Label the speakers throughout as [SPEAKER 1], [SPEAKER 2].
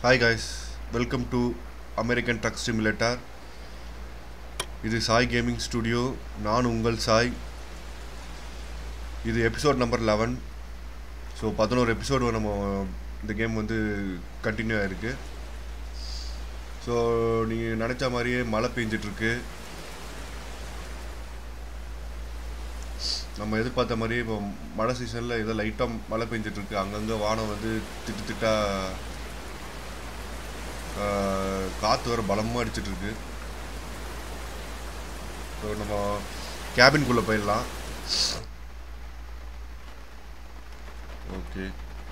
[SPEAKER 1] Hi guys welcome to American truck simulator இது Sai gaming studio நான் உங்கள் சாய் இது எபிசோட் நம்பர் லெவன் ஸோ பதினோரு எபிசோடு நம்ம இந்த கேம் வந்து கண்டினியூ ஆகிருக்கு ஸோ நீங்கள் நினச்ச மாதிரியே மழை பெஞ்சிட்ருக்கு நம்ம எதிர்பார்த்த மாதிரியே இப்போ மழை சீசனில் ஏதோ லைட்டாக மழை பெஞ்சிட்ருக்கு அங்கங்கே வானம் வந்து திட்டு திட்டா ஆஹ், காற்று வர பலமாக அடிச்சிட்ருக்கு ஸோ நம்ம கேபின்குள்ளே போயிடலாம் ஓகே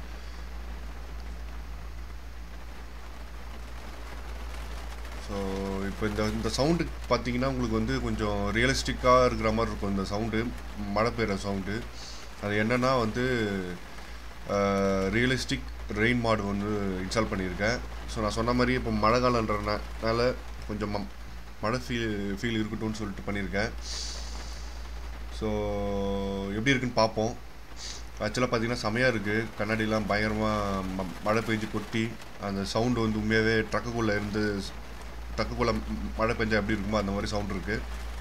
[SPEAKER 1] ஸோ இப்போ இந்த இந்த சவுண்டு பார்த்தீங்கன்னா உங்களுக்கு வந்து கொஞ்சம் ரியலிஸ்டிக்காக இருக்கிற மாதிரி இருக்கும் இந்த சவுண்டு மழை பெய்கிற சவுண்டு அது என்னென்னா வந்து ரியலிஸ்டிக் ரெயின் மாடு வந்து இன்ஸ்டால் பண்ணியிருக்கேன் ஸோ நான் சொன்ன மாதிரி இப்போ மழை காலன்றனால கொஞ்சம் ம- மழை ஃபீல் ஃபீல் இருக்கட்டும்னு சொல்லிட்டு பண்ணியிருக்கேன் ஸோ எப்படி இருக்குன்னு பார்ப்போம் ஆக்சுவலாக பார்த்தீங்கன்னா செமையாக இருக்குது கண்ணாடிலாம் பயங்கரமாக ம- மழை பெஞ்சு கொட்டி அந்த சவுண்டு வந்து உண்மையாகவே ட்ரக்குக்குள்ளே இருந்து ட்ரக்குக்குள்ளே மழை பெஞ்சா எப்படி இருக்குமோ அந்த மாதிரி சவுண்ட் இருக்குது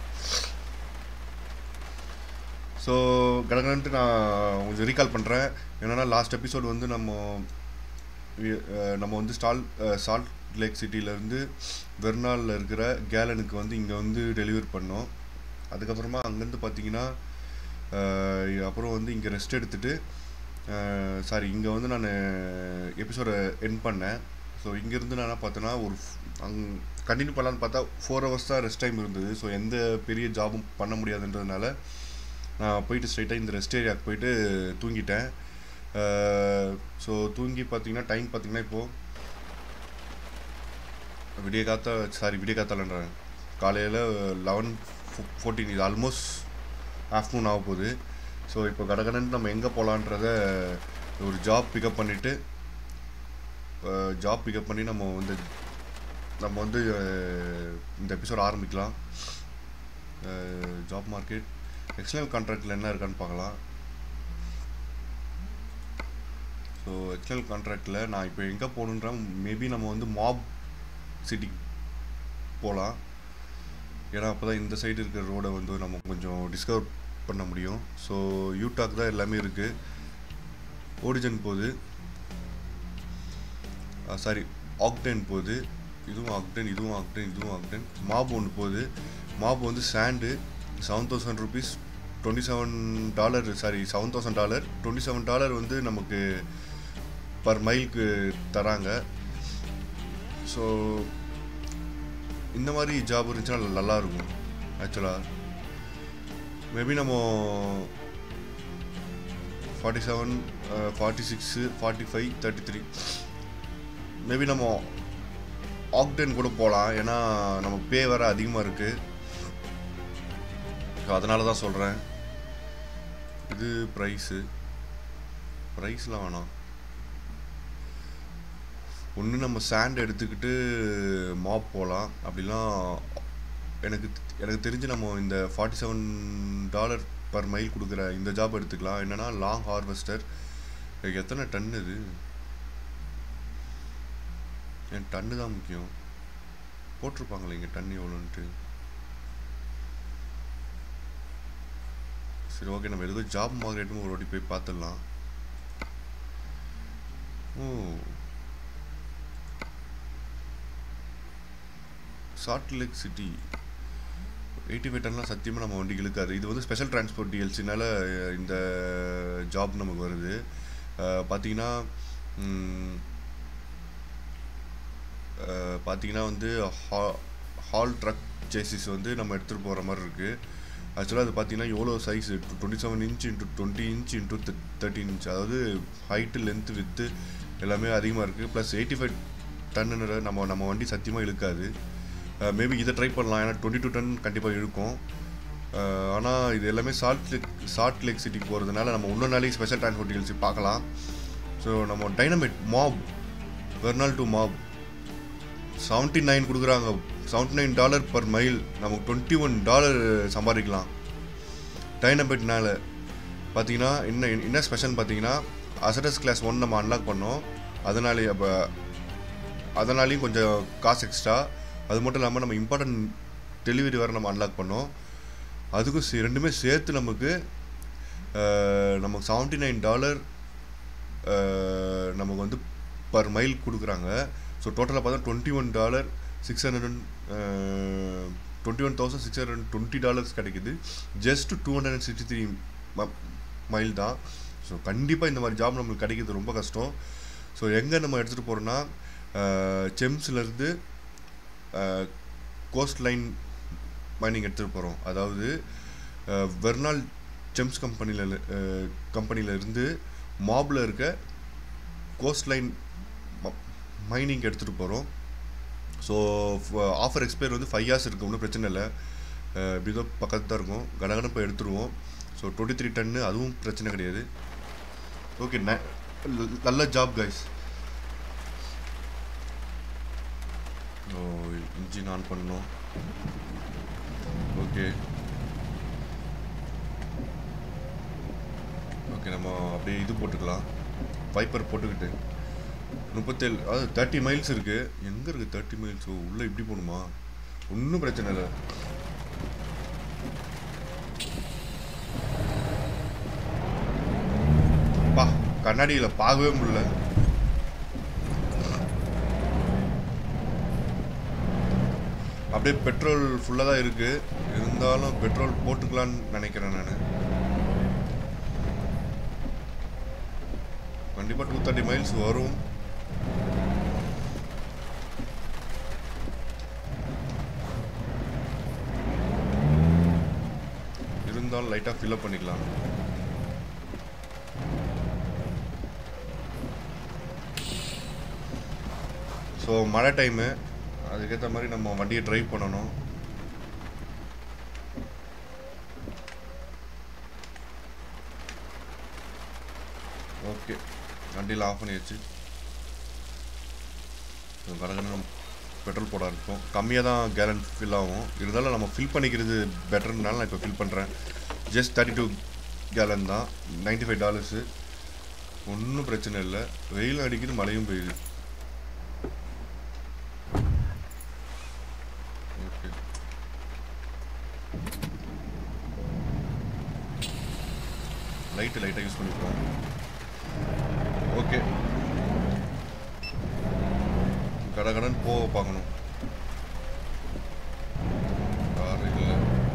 [SPEAKER 1] ஸோ கடகடன்ட்டு நான் கொஞ்சம் ரீகால் பண்ணுறேன் என்னென்னா லாஸ்ட் எபிசோட் வந்து நம்ம வி- அஹ் நம்ம வந்து ஸ்டால் சால்ட் லேக் சிட்டியிலேருந்து வெர்னாலில் இருக்கிற கேலனுக்கு வந்து இங்கே வந்து டெலிவரி பண்ணோம் அதுக்கப்புறமா அங்கேருந்து பார்த்தீங்கன்னா அஹ் அப்புறம் வந்து இங்கே ரெஸ்ட் எடுத்துட்டு சாரி இங்கே வந்து நான் எபிசோடை என் பண்ணேன் ஸோ இங்கேருந்து நான் என்ன பார்த்தேன்னா ஒரு f- அங் கண்டினியூ பண்ணலான்னு பார்த்தா ஃபோர் ஹவர்ஸ் தான் ரெஸ்ட் டைம் இருந்தது ஸோ எந்த பெரிய ஜாபும் பண்ண முடியாதுன்றதுனால நான் போயிட்டு ஸ்ட்ரைட்டாக இந்த ரெஸ்ட் ஏரியாவுக்கு போயிட்டு தூங்கிட்டேன் ஸோ தூங்கி பார்த்தீங்கன்னா டைம் பார்த்தீங்கன்னா இப்போது விடிய காத்தா சாரி விடிய காத்தாலன்றேன் காலையில் லெவன் ஃபோர்டீன் இது ஆல்மோஸ்ட் ஆஃப்டர்நூன் ஆக போகுது ஸோ இப்போ கடகடன்னு நம்ம எங்கே போகலான்றத ஒரு ஜாப் பிக்கப் பண்ணிவிட்டு ஜாப் பிக்கப் பண்ணி நம்ம வந்து நம்ம வந்து அஹ், இந்த எபிசோட் ஆரம்பிக்கலாம் ஜாப் மார்க்கெட் எக்ஸ்டர்னல் கான்ட்ராக்டில் என்ன இருக்கான்னு பார்க்கலாம் ஸோ எக்ஸ்டர்னல் கான்ட்ராக்டில் நான் இப்போ எங்கே போகணுன்றேன் மேபி நம்ம வந்து மாப் சிட்டிக்கு போகலாம் ஏன்னா அப்போ தான் இந்த சைடு இருக்கிற ரோடை வந்து நம்ம கொஞ்சம் டிஸ்கவர் பண்ண முடியும் ஸோ யூடாக் தான் எல்லாமே இருக்குது ஓடிஜன் போகுது சாரி ஆக்டென் போகுது இதுவும் ஆக்டென் இதுவும் ஆக்டென் இதுவும் ஆக்டென் மாப் ஒன்று போகுது மாப் வந்து சாண்டு seven thousand rupees twenty seven dollar sorry seven thousand dollar twenty seven dollar வந்து நமக்கு பர் மைலுக்கு தராங்க ஸோ இந்த மாதிரி ஜாப் இருந்துச்சுன்னா நல்லா இருக்கும் ஆக்சுவலாக மேபி நம்ம forty seven forty six forty five thirty three maybe நம்ம ஆக்டென் கூட போகலாம் ஏன்னா நம்ம பே வர அதிகமாக இருக்குது ஸோ அதனால தான் சொல்கிறேன் இது ப்ரைஸு ப்ரைஸ்லாம் வேணாம் ஒன்று நம்ம சாண்ட் எடுத்துக்கிட்டு மாப் போகலாம் அப்படிலாம் எனக்கு எனக்கு தெரிஞ்சு நம்ம இந்த forty seven dollar per mile கொடுக்குற இந்த ஜாப் எடுத்துக்கலாம் என்னென்னா லாங் ஹார்வெஸ்டர் எத்தனை டன் இது என் டன்னு தான் முக்கியம் போட்டிருப்பாங்களே இங்கே டன் எவ்வளோன்ட்டு சரி ஓகே நம்ம எதுக்கும் ஜாப் மார்க்கெட்டும் ஒரு வாட்டி போய் பார்த்துடலாம் oh Salt Lake City eighty five டன்லாம் சத்தியமாக நம்ம வண்டிக்கு இழுக்காது இது வந்து ஸ்பெஷல் டிரான்ஸ்போர்ட் டிஎல்சினால இந்த ஜாப் நமக்கு வருது அஹ், பார்த்தீங்கன்னா ம், அஹ், பார்த்தீங்கன்னா வந்து ஹால் ட்ரக் சேசிஸ் வந்து நம்ம எடுத்துகிட்டு போகிற மாதிரி இருக்குது ஆக்சுவலாக அது பார்த்தீங்கன்னா எவ்வளோ size twenty seven inch into twenty inch into thirteen inch அதாவது ஹைட்டு லென்த்து வித்து எல்லாமே அதிகமாக இருக்குது ப்ளஸ் எயிட்டி ஃபைவ் டன்னுன்ற நம்ம நம்ம வண்டி சத்தியமாக இழுக்காது மேபி இதை ட்ரை பண்ணலாம் ஏன்னா டுவெண்ட்டி டூ டன் கண்டிப்பாக இருக்கும் ஆனால் இது எல்லாமே சால்ட் லேக் சால்ட் லேக் சிட்டிக்கு போகிறதுனால நம்ம இன்னொரு நாளைக்கு ஸ்பெஷல் டிரான்ஸ்போர்ட் டிஎல்சி பார்க்கலாம் ஸோ நம்ம dynamite map Vernal to map seventy nine கொடுக்குறாங்க seventy nine dollar per mile நமக்கு டுவெண்ட்டி ஒன் டாலர் சம்பாதிக்கலாம் டைனபெட்னால பார்த்தீங்கன்னா என்ன என்ன ஸ்பெஷல் பார்த்தீங்கன்னா அசடஸ் கிளாஸ் ஒன் நம்ம அன்லாக் பண்ணோம் அதனாலே அப்போ அதனாலையும் கொஞ்சம் காசு எக்ஸ்ட்ரா அது மட்டும் இல்லாமல் நம்ம இம்பார்ட்டன்ட் டெலிவரி வேறு நம்ம அன்லாக் பண்ணோம் அதுக்கும் சே- ரெண்டுமே சேர்த்து நமக்கு அஹ், நமக்கு செவன்ட்டி நைன் டாலர் நமக்கு வந்து பர் மைல் கொடுக்குறாங்க ஸோ டோட்டலாக பார்த்தா twenty one dollar six hundred twenty one thousand six hundred twenty dollars கிடைக்குது just two hundred and sixty three mile தான் ஸோ கண்டிப்பாக இந்த மாதிரி ஜாப் நம்மளுக்கு கிடைக்கிறது ரொம்ப கஷ்டம் ஸோ எங்கே நம்ம எடுத்துகிட்டு போகிறோன்னா செம்ஸ்லேருந்து கோஸ்ட் லைன் மைனிங் எடுத்துகிட்டு போகிறோம் அதாவது அஹ், வெர்னால் செம்ஸ் கம்பெனியில் கம்பெனியில் இருந்து மாபில் இருக்க கோஸ்ட் லைன் மைனிங் எடுத்துகிட்டு போகிறோம் ஸோ ஆஃபர் எக்ஸ்பயர் வந்து ஃபைவ் இயர்ஸ் இருக்குது ஒன்றும் பிரச்சனை இல்லை அஹ், இப்படி தான் பக்கத்து தான் இருக்கும் கடகடன்னு போய் எடுத்துருவோம் ஸோ டுவெண்ட்டி த்ரீ டன்னு அதுவும் பிரச்சனை கிடையாது ஓகே நல்ல job guys oh engine on பண்ணணும் ஓகே ஓகே நம்ம அப்படியே இது போட்டுக்கலாம் வைப்பர் போட்டுக்கிட்டு முப்பத்தேழு அதாவது தேர்ட்டி மைல்ஸ் இருக்குது எங்கே இருக்குது தேர்ட்டி மைல்ஸ் ஓ உள்ளே இப்படி போகணுமா ஒன்றும் பிரச்சனை இல்லை பா கண்ணாடியில் பார்க்கவே முடியல அப்படியே பெட்ரோல் ஃபுல்லாக தான் இருக்குது இருந்தாலும் பெட்ரோல் போட்டுக்கலான்னு நினைக்கிறேன் நான் கண்டிப்பாக டூ தேர்ட்டி மைல்ஸ் வரும் இருந்தாலும் லைட்டாக ஃபில்அப் பண்ணிக்கலாம் ஸோ மழை டைமு அதுக்கேற்ற மாதிரி நம்ம வண்டியை ட்ரைவ் பண்ணணும் ஓகே வண்டியில் ஆஃப் பண்ணியாச்சு கடகடன்னு பெட்ரோல் போட இருக்கும் கம்மியாக தான் கேலன் ஃபில் ஆகும் இருந்தாலும் நம்ம ஃபில் பண்ணிக்கிறது பெட்டர்னால நான் இப்போ ஃபில் பண்ணுறேன் ஜஸ்ட் தேர்ட்டி டூ கேலன் தான் நைன்டி ஃபைவ் டாலர்ஸு ஒன்றும் பிரச்சனை இல்லை வெயிலும் அடிக்குது மழையும் பெய்யுது ஓகே லைட்டு லைட்டாக யூஸ் பண்ணிக்கிறோம் ஓகே கடகடன் போக பார்க்கணும் கார் இல்லை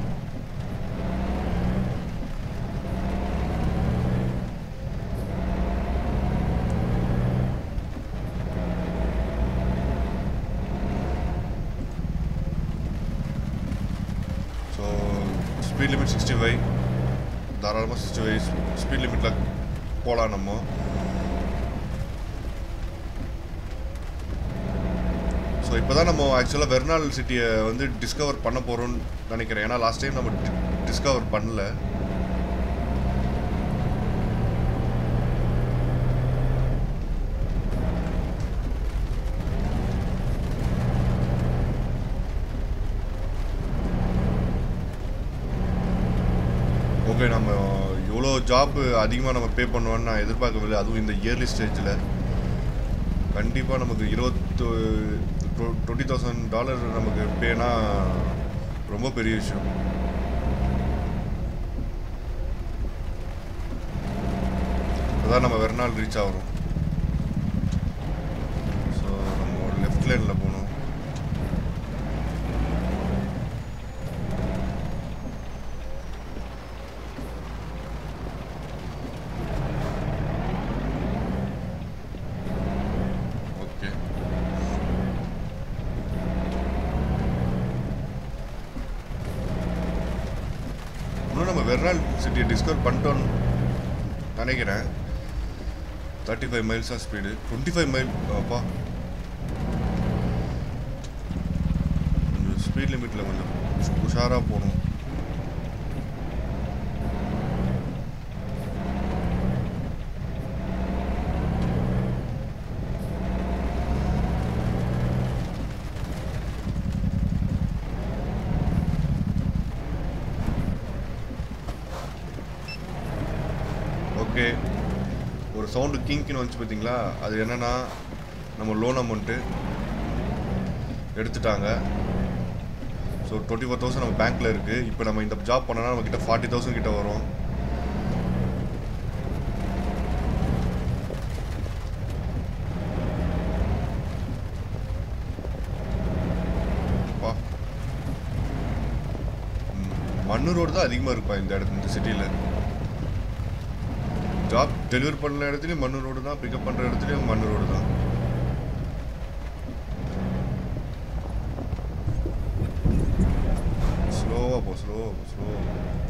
[SPEAKER 1] so speed limit sixty five தாராளமாக சிக்ஸ்டி ஃபைவ் ஸ்பீட் லிமிட்டில் போகலாம் நம்ம ஸோ இப்போ தான் நம்ம ஆக்சுவலாக வெர்னால் சிட்டியை வந்து டிஸ்கவர் பண்ண போகிறோம்னு நினைக்கிறேன் ஏன்னா லாஸ்ட் டைம் நம்ம டிஸ்கவர் பண்ணல ஓகே நம்ம இவ்வளோ ஜாப் அதிகமாக நம்ம பே பண்ணுவோம்னு நான் எதிர்பார்க்கவில்லை அதுவும் இந்த இயர்லி ஸ்டேஜில் கண்டிப்பாக நமக்கு இருபத்து டுவெண்ட்டி தௌசண்ட் டாலர் நமக்கு பேனா ரொம்ப பெரிய விஷயம் அதான் நம்ம வெறுநாள் ரீச் ஆகிறோம் ஸோ நம்ம ஒரு லெஃப்ட் லைனில் போகணும் ஓகே இன்னும் நம்ம வெர்னால் சிட்டியை டிஸ்கவர் பண்ணிட்டோன்னு நினைக்கிறேன் தேர்ட்டி ஃபைவ் மைல்ஸ் தான் ஸ்பீடு டுவெண்ட்டி ஃபைவ் மைல் அப்பா கொஞ்சம் ஸ்பீட் லிமிட்டில் கொஞ்சம் உஷாராக போகணும் ஓகே ஒரு சவுண்டு கிங்க்னு வந்துச்சு பார்த்தீங்களா அது என்னன்னா நம்ம லோன் அமௌண்ட்டு எடுத்துட்டாங்க ஸோ டுவெண்ட்டி ஃபோர் தௌசண்ட் நம்ம பேங்க்கில் இருக்குது இப்போ நம்ம இந்த ஜாப் பண்ணோன்னா நம்ம கிட்ட ஃபார்ட்டி தௌசண்ட் கிட்ட வரும் அப்பா. ம், மண்ணு ரோடு தான் அதிகமாக இருப்பா இந்த இடத்து இந்த சிட்டியில் ஜாப் டெலிவரி பண்ணுற இடத்துலையும் மண்ணு ரோடு தான் பிக்கப் பண்ணுற இடத்துலையும் மண்ணு ரோடு தான் ஸ்லோவாக போ ஸ்லோவாக போ ஸ்லோவாக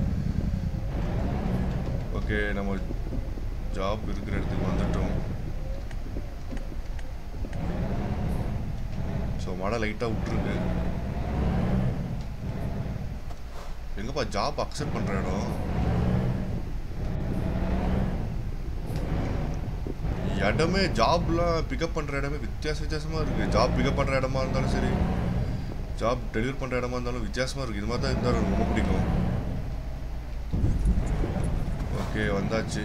[SPEAKER 1] ஓகே நம்ம ஜாப் இருக்கிற இடத்துக்கு வந்துட்டோம் ஸோ மழை லைட்டாக விட்டுருக்கு எங்கப்பா ஜாப் அக்செப்ட் பண்ணுற இடம் இடமே ஜாப்லாம் பிக்கப் பண்ணுற இடமே வித்தியாச வித்தியாசமாக இருக்குது ஜாப் பிக்கப் பண்ணுற இடமா இருந்தாலும் சரி ஜாப் டெலிவரி பண்ணுற இடமா இருந்தாலும் வித்தியாசமாக இருக்குது இது மாதிரி தான் இருந்தால் எனக்கு ரொம்ப பிடிக்கும் ஓகே வந்தாச்சு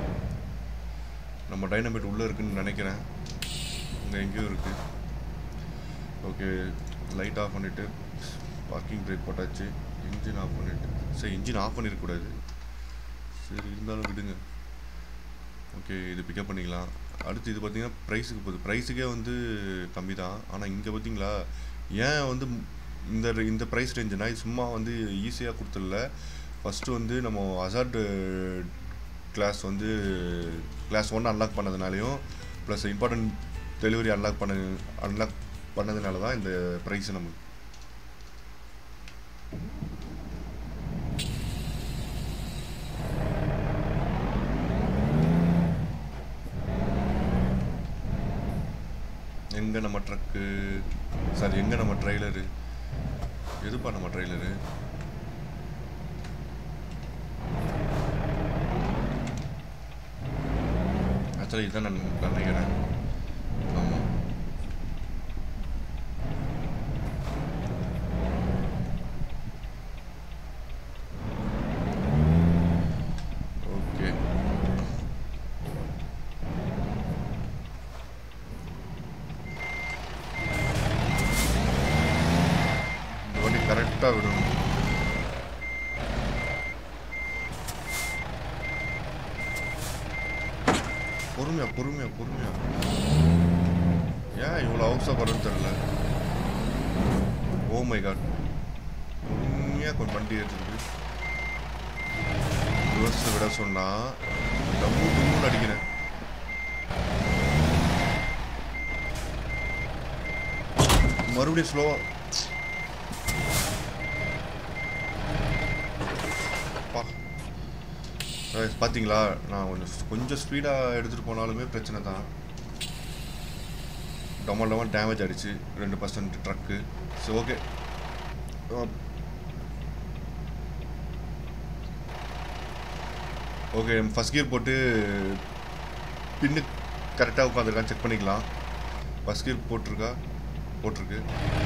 [SPEAKER 1] நம்ம டைனமைட் உள்ளே இருக்குன்னு நினைக்கிறேன் இங்கே எங்கேயும் இருக்குது ஓகே லைட் ஆஃப் பண்ணிவிட்டு பார்க்கிங் பிரேக் போட்டாச்சு இன்ஜின் ஆஃப் பண்ணிவிட்டு சரி இன்ஜின் ஆஃப் பண்ணிருக்கக்கூடாது சரி இருந்தாலும் விடுங்க ஓகே இது பிக்கப் பண்ணிக்கலாம் அடுத்து இது பார்த்தீங்கன்னா ப்ரைஸுக்கு போகுது ப்ரைஸுக்கே வந்து கம்மி தான் ஆனால் இங்கே பார்த்தீங்களா ஏன் வந்து ம்- இந்த re- இந்த ப்ரைஸ் ரேஞ்சுனா இது சும்மா வந்து ஈஸியாக கொடுத்துடல ஃபஸ்ட்டு வந்து நம்ம அசால்ட் கிளாஸ் வந்து கிளாஸ் ஒன் அன்லாக் பண்ணதுனாலையும் ப்ளஸ் இம்பார்ட்டன்ட் டெலிவரி அன்லாக் பண்ண அன்லாக் பண்ணதுனால தான் இந்த ப்ரைஸ் நமக்கு எங்கே நம்ம ட்ரக்கு சாரி எங்கே நம்ம ட்ரெய்லரு எதுப்பா நம்ம ட்ரெய்லரு ஆக்சுவலி இதுதான் நான் நினைக்கிறேன் ஆமாம் ஓகே இந்த வண்டி கரெக்டாக விடணும் பொறுமையா பொறுமையா பொறுமையா ஏன் இவ்வளோ அவசரப்படுறதுன்னு தெரில ஓ மை காட் பொறுமையாக கொஞ்சம் வண்டி எடுத்துருக்கு ரிவர்ஸ் விட சொன்னா டம்மு டம்முன்னு அடிக்கிறேன் மறுபடியும் ஸ்லோவா அப்பா Guys, பாத்தீங்களா நான் கொஞ்சம் கொஞ்சம் ஸ்பீடாக எடுத்துகிட்டு போனாலுமே பிரச்சனை தான் டமல் டமல் டேமேஜ் ஆயிடுச்சு ரெண்டு பர்சன்ட் ட்ரக்கு சரி ஓகே ஓகே ஃபஸ்ட் கியர் போட்டு பின்னு கரெக்டாக உட்காந்துருக்கான்னு செக் பண்ணிக்கலாம் ஃபஸ்ட் கியர் போட்டிருக்கா போட்டிருக்கு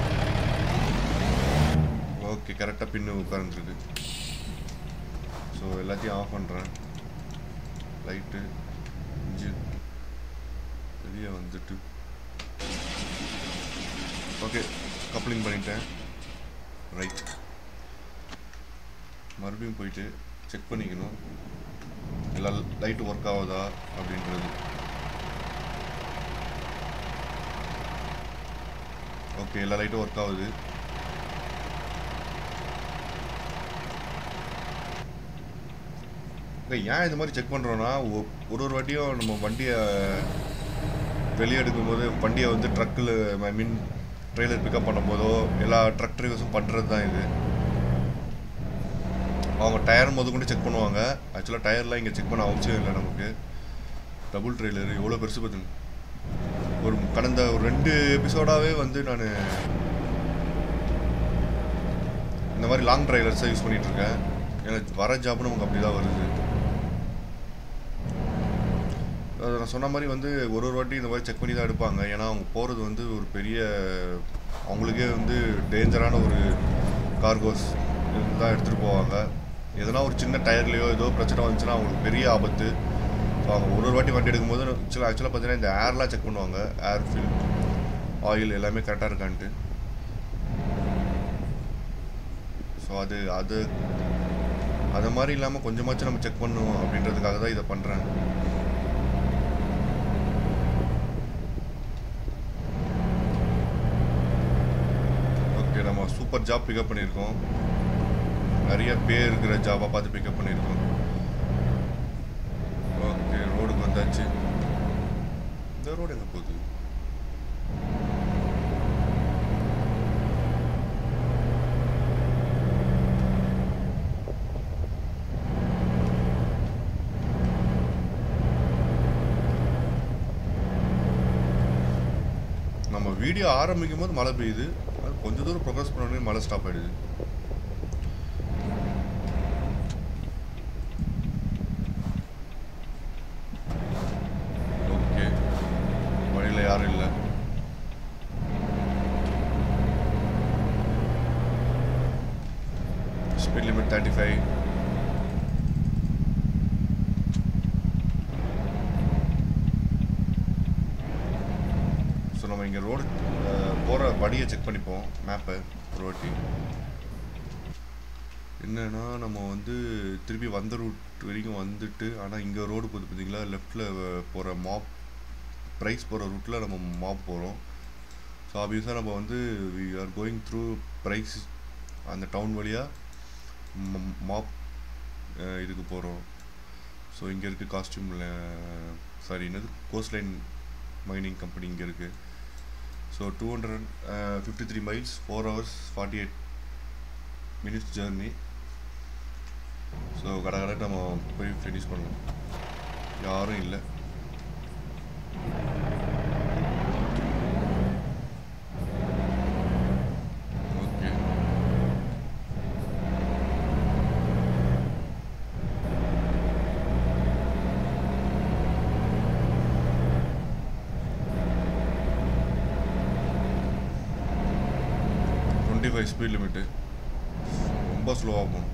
[SPEAKER 1] ஓகே கரெக்டாக பின்னு உட்காந்துருக்கு ஸோ எல்லாத்தையும் ஆஃப் பண்ணுறேன் லைட்டு இன்ஜின் வெளியே வந்துட்டு ஓகே கப்ளிங் பண்ணிட்டேன் ரைட் மறுபடியும் போயிட்டு செக் பண்ணிக்கணும் எல்லா லைட்டு ஒர்க் ஆகுதா அப்படின்றது ஓகே எல்லா லைட்டும் ஒர்க் ஆகுது இல்லை, ஏன் இது மாதிரி செக் பண்ணுறோன்னா ஒரு ஒரு வாட்டியும் நம்ம வண்டியை வெளியே எடுக்கும்போது வண்டியை வந்து ட்ரக்கில் ஐ மீன் ட்ரெய்லர் பிக்கப் பண்ணும்போதோ எல்லா ட்ரக் டிரைவர்ஸும் பண்ணுறது தான் இது அவங்க டயர் முத கொண்டு செக் பண்ணுவாங்க ஆக்சுவலாக டயர்லாம் இங்கே செக் பண்ண அவசியம் இல்லை நமக்கு டபுள் ட்ரெய்லர் எவ்வளோ பெருசு பார்த்துங்க ஒரு கடந்த ஒரு ரெண்டு எபிசோடாகவே வந்து நான் இந்த மாதிரி லாங் ட்ரைலர்ஸை யூஸ் பண்ணிட்டு இருக்கேன் எனக்கு வர ஜாப்னு நமக்கு அப்படி தான் வருது அது நான் சொன்ன மாதிரி வந்து ஒரு ஒரு வாட்டி இந்த மாதிரி செக் பண்ணி தான் எடுப்பாங்க ஏன்னா அவங்க போகிறது வந்து ஒரு பெரிய அவங்களுக்கே வந்து டேஞ்சரான ஒரு கார்கோஸ் தான் எடுத்துகிட்டு போவாங்க எதனா ஒரு சின்ன டயர்லையோ ஏதோ பிரச்சனை வந்துச்சுன்னா அவங்களுக்கு பெரிய ஆபத்து ஸோ அவங்க ஒரு ஒரு வாட்டி வண்டி எடுக்கும்போது ஆக்சுவலாக ஆக்சுவலாக பார்த்தீங்கன்னா இந்த ஏர்லாம் செக் பண்ணுவாங்க ஏர் ஃபில் ஆயில் எல்லாமே கரெக்டாக இருக்கான்ட்டு ஸோ அது அது அது மாதிரி இல்லாமல் கொஞ்சமாச்சும் நம்ம செக் பண்ணுவோம் அப்படின்றதுக்காக தான் இதை பண்ணுறேன் ஓகே நம்ம சூப்பர் ஜாப் பிக்கப் பண்ணியிருக்கோம் நிறைய பேர் இருக்கிற ஜாபாக பார்த்து பிக்கப் பண்ணியிருக்கோம் ஓகே ரோடுக்கு வந்தாச்சு இந்த ரோடு எங்கே போகுது நம்ம வீடியோ ஆரம்பிக்கும் போது மழை பெய்யுது அது கொஞ்ச தூரம் ப்ரோக்ரஸ் பண்ணோடனே மழை ஸ்டாப் ஆயிடுது ஓகே வழியில் யாரும் இல்லை speed limit thirty five so நம்ம இங்கே ரோடு போகிற வழியை செக் பண்ணிப்போம் மேப்பை ஒரு வாட்டி என்னன்னா நம்ம வந்து திருப்பி வந்த ரூட் வரைக்கும் வந்துட்டு ஆனால் இங்கே ரோடு போகுது பார்த்தீங்களா லெஃப்டில் போகிற மாப் ப்ரைஸ் போகிற ரூட்டில் நம்ம மாப் போகிறோம் ஸோ ஆப்வியஸாக நம்ம வந்து we are going through Price அந்த டவுன் வழியாக மாப் இதுக்கு போகிறோம் ஸோ இங்கே இருக்குது காஸ்டியூமில் சாரி என்னது கோஸ்ட் லைன் மைனிங் கம்பெனி இங்கே இருக்குது so two hundred fifty three miles four hours forty eight minutes journey so கடை கடை நம்ம போய் ஃபினிஷ் பண்ணலாம் யாரும் இல்லை okay twenty five speed limit ரொம்ப ஸ்லோவாக போகணும்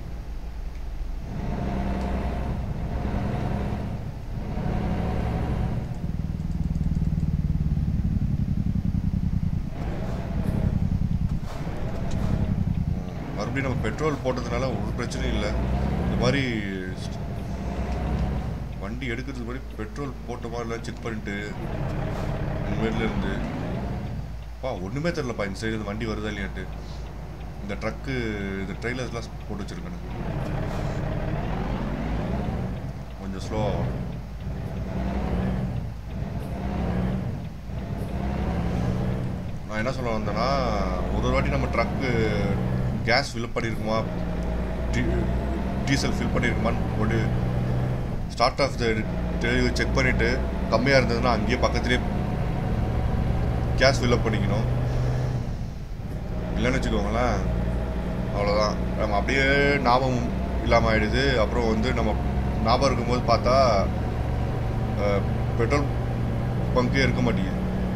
[SPEAKER 1] மறுபடியும் நம்ம பெட்ரோல் போட்டதுனால ஒரு பிரச்சனையும் இல்லை இந்த மாதிரி st- வண்டி எடுக்கிறதுக்கு முன்னாடி பெட்ரோல் போட்டோமா இல்லை செக் பண்ணிட்டு உண்மையில இருந்து பா ஒன்றுமே தெரிலப்பா இந்த சைடு இந்த வண்டி வருதா இல்லையான்ட்டு இந்த ட்ரக்கு இந்த ட்ரெய்லர்ஸ்லாம் போட்டு வச்சுருக்கேன் கொஞ்சம் ஸ்லோவாக நான் என்ன சொல்ல வந்தேன்னா ஒரு ஒரு வாட்டி நம்ம ட்ரக்கு கேஸ் ஃபில் பண்ணியிருக்குமா டீசல் ஃபில் பண்ணியிருக்குமான்னு போட்டு start off the delivery check பண்ணிவிட்டு கம்மியாக இருந்ததுன்னா அங்கேயே பக்கத்துலேயே கேஸ் ஃபில்அப் பண்ணிக்கணும் இல்லைன்னு வச்சுக்கோங்களேன் அவ்வளோதான் நம்ம அப்படியே ஞாபகம் இல்லாமல் ஆயிடுது அப்புறம் வந்து நம்ம ஞாபகம் இருக்கும்போது பார்த்தா பெட்ரோல் பங்கே இருக்க மாட்டேங்குது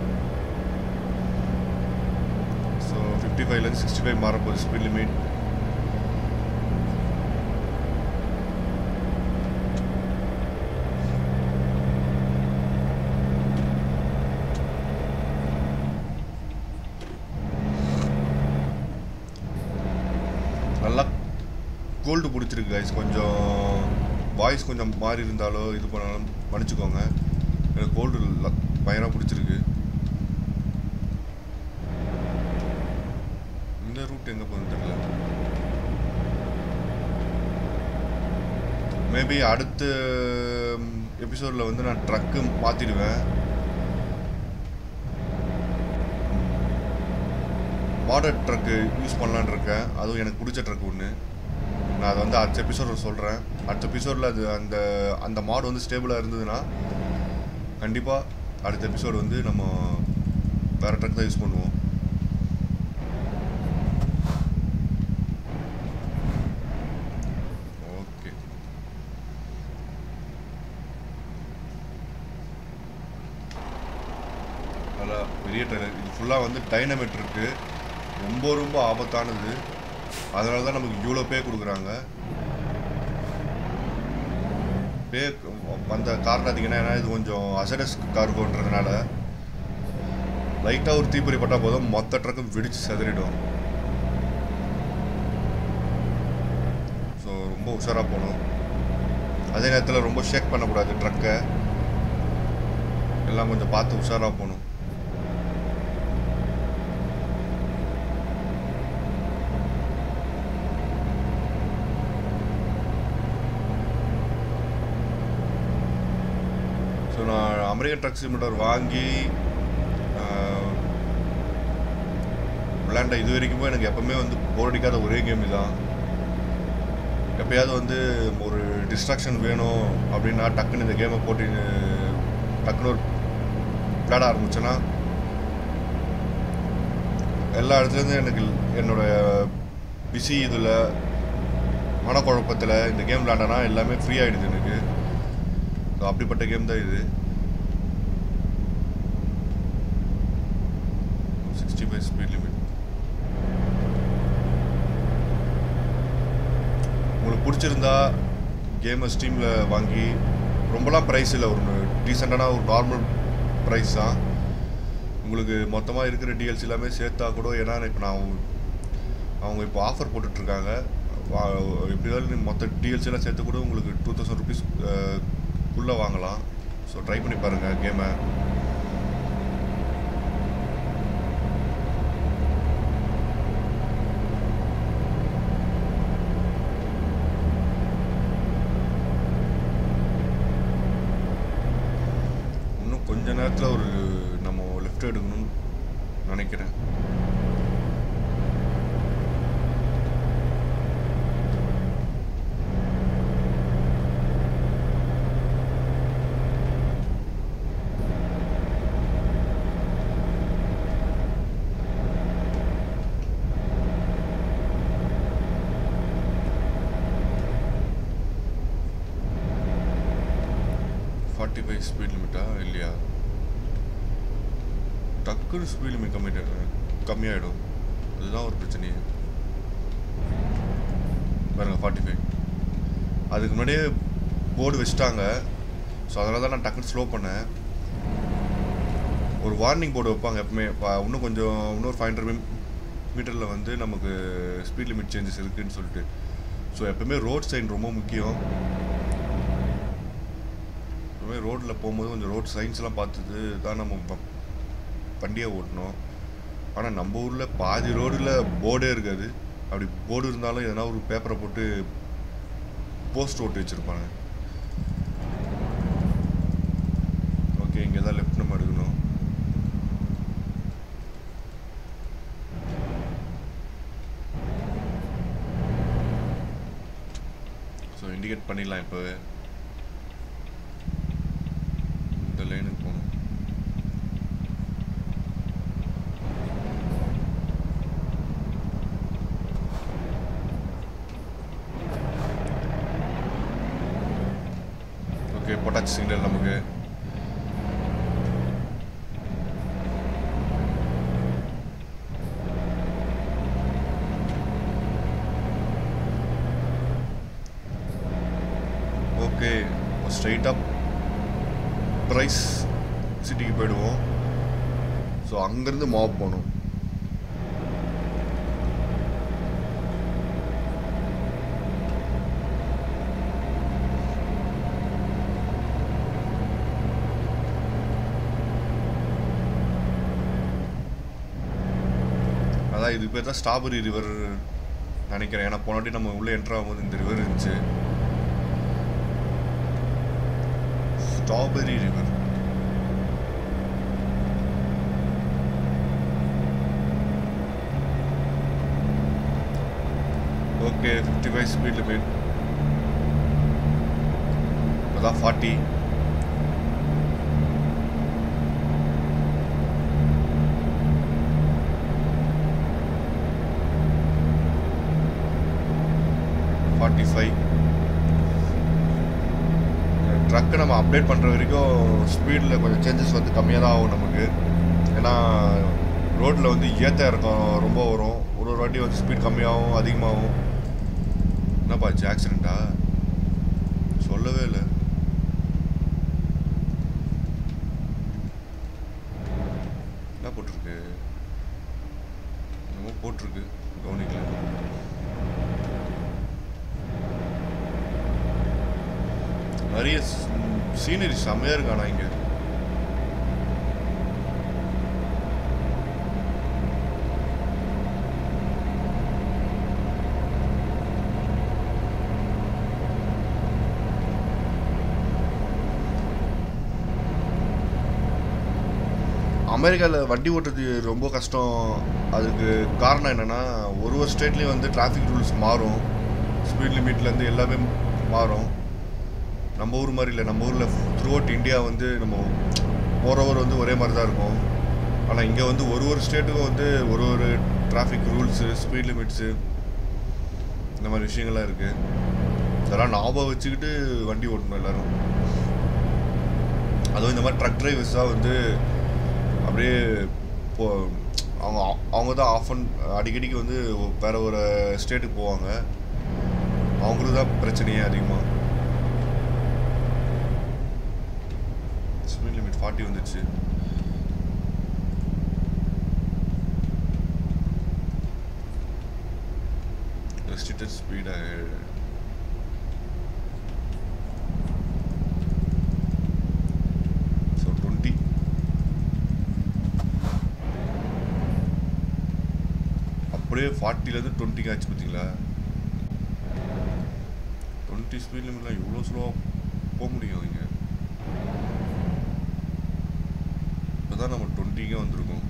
[SPEAKER 1] ஸோ ஃபிஃப்டி ஃபைவ்லேருந்து சிக்ஸ்டி ஃபைவ் மாறப்போகுது ஸ்பீட் லிமிட் நல்லா கோல்டு பிடிச்சிருக்கு கைஸ் கொஞ்சம் வாய்ஸ் கொஞ்சம் மாறி இருந்தாலோ இது பண்ணாலும் மன்னிச்சுக்கோங்க எனக்கு கோல்டு பயங்கரமாக பிடிச்சிருக்கு இந்த ரூட் எங்கே போகுதுன்னு தெரியல மேபி அடுத்த எபிசோடில் வந்து நான் ட்ரக்கு மாற்றிடுவேன் மாடர்ன் ட்ரக்கு யூஸ் பண்ணலான்னு இருக்கேன் அதுவும் எனக்கு பிடிச்ச ட்ரக் ஒன்று நான் அதை வந்து அடுத்த எபிசோடில் சொல்கிறேன் அடுத்த எபிசோடில் அது அந்த அந்த மாடு வந்து ஸ்டேபிளாக இருந்ததுன்னா கண்டிப்பாக அடுத்த எபிசோடு வந்து நம்ம வேறு ட்ரக் தான் யூஸ் பண்ணுவோம் ஓகே நல்லா பெரிய ட்ரெயிலர் இது ஃபுல்லாக வந்து டைனமெட் இருக்கு ரொம்ப ரொம்ப ஆபத்தானது அதனால தான் நமக்கு இவ்வளோ பே கொடுக்குறாங்க பே வந்த காரணம் பார்த்தீங்கன்னா ஏன்னா இது கொஞ்சம் அசடஸ் கார்கோன்றதுனால லைட்டாக ஒரு தீப்பொறி பட்டால் போதும் மொத்த ட்ரக்கும் வெடிச்சு செதறிடும் ரொம்ப உஷாராக போகணும் அதே நேரத்தில் ரொம்ப ஷேக் பண்ணக்கூடாது ட்ரக்கை எல்லாம் கொஞ்சம் பார்த்து உஷாராக போகணும் ஸோ நான் அமெரிக்கன் ட்ரக் சிமிட்டர் வாங்கி ஆஹ், விளையாண்ட இது வரைக்குமே எனக்கு எப்பவுமே வந்து போர் அடிக்காத ஒரே கேம் தான் எப்பயாவது வந்து ஒரு டிஸ்ட்ராக்ஷன் வேணும் அப்படின்னா டக்குன்னு இந்த கேமை போட்டு டக்குன்னு ஒரு விளையாட ஆரம்பிச்சேன்னா எல்லா இடத்துலேருந்தும் எனக்கு என்னோட பிஸி இதில் மனக்குழப்பத்தில் இந்த கேம் விளையாண்டனா எல்லாமே ஃப்ரீ ஆகிடுது எனக்கு ஸோ அப்படிப்பட்ட கேம் தான் இது சிக்ஸ்டி ஃபைவ் ஸ்பீட் லிமிட் உங்களுக்கு பிடிச்சிருந்தா கேமை ஸ்டீமில் வாங்கி ரொம்பலாம் ப்ரைஸ் இல்லை ஒரு டீசெண்டான ஒரு நார்மல் ப்ரைஸ் தான் உங்களுக்கு மொத்தமாக இருக்கிற டிஎல்சி எல்லாமே சேர்த்தா கூட ஏன்னா இப்போ நான் அவங்க இப்போ ஆஃபர் போட்டுட்ருக்காங்க எப்படியாவது மொத்த டிஎல்சி எல்லாம் சேர்த்து கூட உங்களுக்கு டூ தௌசண்ட் ருபீஸ் குள்ளே வாங்கலாம் ஸோ ட்ரை பண்ணி பாருங்கள் கேமை இன்னும் கொஞ்ச நேரத்தில் ஒரு நம்ம லெஃப்ட் எடுக்கணும்னு நினைக்கிறேன் ஃபார்ட்டி ஃபைவ் ஸ்பீட் லிமிட்டா இல்லையா டக்குன்னு ஸ்பீட் லிமிட் கம்மி கம்மியாயிடும் அதுதான் ஒரு பிரச்சனையே பாருங்க ஃபார்ட்டி ஃபைவ் அதுக்கு முன்னாடியே போர்டு வச்சுட்டாங்க ஸோ அதனால தான் நான் டக்குன்னு ஸ்லோ பண்ணேன் ஒரு வார்னிங் போர்டு வைப்பாங்க எப்பவுமே பா- இன்னும் கொஞ்சம் இன்னொரு ஃபைவ் ஹண்ட்ரட் மீட்டரில் வந்து நமக்கு ஸ்பீட் லிமிட் சேஞ்சஸ் இருக்குன்னு சொல்லிட்டு ஸோ எப்பவுமே ரோட் சைன் ரொம்ப முக்கியம் எப்பவுமே ரோட்டில் போகும்போது கொஞ்சம் ரோட் சைன்ஸ்லாம் பார்த்துட்டு தான் நம்ம வ- வண்டியை ஓட்டணும் ஆனால் நம்ம ஊரில் பாதி ரோடில் போர்டே இருக்காது அப்படி போர்டு இருந்தாலும் எதனா ஒரு பேப்பரை போட்டு போஸ்ட் ஓட்டி வச்சுருப்பாங்க ஓகே இங்கே தான் லெஃப்ட் நம்ம எடுக்கணும் ஸோ இண்டிகேட் பண்ணிடலாம் இப்போவே இந்த லைனுக்கு போகணும் ஓகே போட்டாச்சு சிக்னல் நமக்கு ஓகே ஸ்ட்ரைட்டாக ப்ரைஸ் சிட்டிக்கு போயிடுவோம் ஸோ அங்கேருந்து மாப் போகணும் அதான் இது பேர் தான் ஸ்ட்ராபெரி ரிவர் நினைக்கிறேன் ஏன்னா போன வாட்டி நம்ம உள்ளே என்ட்ரு ஆகும்போது இந்த ரிவர் இருந்துச்சு strawberry river okay fifty five speed limit அதான் ஃபார்ட்டி ஃபார்ட்டி ஃபைவ் ட்ரக்கை நம்ம அப்டேட் பண்ணுற வரைக்கும் ஸ்பீடில் கொஞ்சம் சேஞ்சஸ் வந்து கம்மியாக தான் ஆகும் நமக்கு ஏன்னா ரோட்டில் வந்து ஏற்ற இறக்கம் ரொம்ப வரும் ஒரு ஒரு வாட்டி வந்து ஸ்பீட் கம்மியாகும் அதிகமாகும் என்னப்பா ஆச்சு ஆக்சிடெண்ட்டா சொல்லவே இல்லை என்ன போட்டிருக்கு என்னமோ போட்டிருக்கு கவனிக்கல நிறைய சீனரி செம்மையாக இருக்கு ஆனால் இங்கே அமெரிக்காவில் வண்டி ஓட்டுறது ரொம்ப கஷ்டம் அதுக்கு காரணம் என்னென்னா ஒரு ஒரு ஸ்டேட்லேயும் வந்து டிராஃபிக் ரூல்ஸ் மாறும் ஸ்பீட் லிமிட்லேருந்து எல்லாமே மாறும் நம்ம ஊர் மாதிரி இல்லை நம்ம ஊரில் த்ரூ அவுட் இந்தியா வந்து நம்ம போகிறவர் வந்து ஒரே மாதிரி தான் இருக்கும் ஆனால் இங்கே வந்து ஒரு ஒரு ஸ்டேட்டுக்கும் வந்து ஒரு ஒரு டிராஃபிக் ரூல்ஸு ஸ்பீட் லிமிட்ஸு இந்த மாதிரி விஷயங்கள்லாம் இருக்குது இதெல்லாம் ஞாபகம் வச்சுக்கிட்டு வண்டி ஓட்டணும் எல்லோரும் அதுவும் இந்த மாதிரி ட்ரக் டிரைவர்ஸ் தான் வந்து அப்படியே போ அவங்க அவங்க தான் ஆஃப் அண்ட் அடிக்கடிக்கு வந்து வேற ஒரு ஸ்டேட்டுக்கு போவாங்க அவங்களுக்கு தான் பிரச்சனையே அதிகமாக ஸ்பீட் லிமிட் ஃபார்ட்டி வந்துச்சு ரெஸ்ட்ரிக்டட் ஸ்பீட் ஸோ டுவெண்ட்டி அப்படியே ஃபார்ட்டிலேருந்து டுவெண்ட்டிக்கு ஆச்சு பார்த்தீங்களா டுவெண்ட்டி ஸ்பீட் லிமிட்லாம் இவ்வளோ ஸ்லோவாக போக முடியும் இங்கே இப்போ தான் நம்ம டுவெண்ட்டிக்கே வந்திருக்கோம்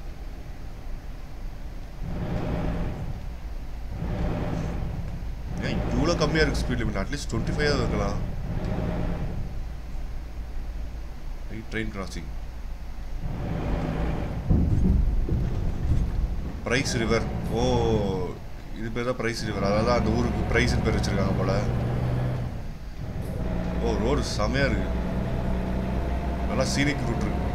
[SPEAKER 1] ஏன் இவ்வளோ கம்மியாக இருக்குது speed limit atleast twenty five இருக்கலாம் train crossing Price river oh இது பேர் தான் ப்ரைஸ் ரிவர் அதாவது அந்த ஊருக்கு ப்ரைஸ் பேர் வச்சுருக்காங்க போல் ஓ ரோடு செமையாக இருக்கு நல்லா சீனிக் ரூட் இருக்கு